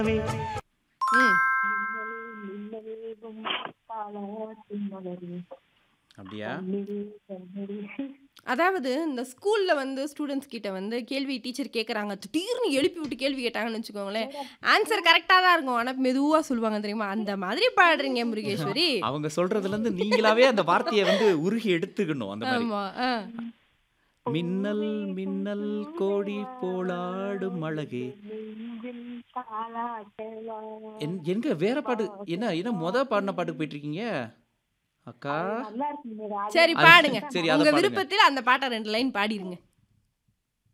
ம் அப்படியா அதாவது இந்த ஸ்கூல்ல வந்து ஸ்டூடெண்ட்ஸ் கிட்ட வந்து கேள்வி டீச்சர் கேட்குறாங்க திடீர்னு எழுப்பி விட்டு கேள்வி கேட்டாங்கன்னு வச்சுக்கோங்களேன் ஆன்சர் கரெக்டாக தான் இருக்கும் ஆனால் மெதுவாக சொல்லுவாங்க தெரியுமா அந்த மாதிரி பாடுறீங்க முருகேஸ்வரி அவங்க சொல்றதுல இருந்து நீங்களாவே அந்த வார்த்தையை வந்து உருகி எடுத்துக்கணும் அந்த மாதிரி ஆமா ஆ மின்னல் மின்னல் கோடி போலாடும் அழகே என்- எங்க வேற பாட்டு என்ன என்ன முத பாடின பாட்டுக்கு போயிட்டு இருக்கீங்க அக்கா சரி அது- பாடுங்க சரி, அதை உங்க பாடுங்க. விருப்பத்தில் அந்த பாட்டை ரெண்டு லைன் பாடிருங்க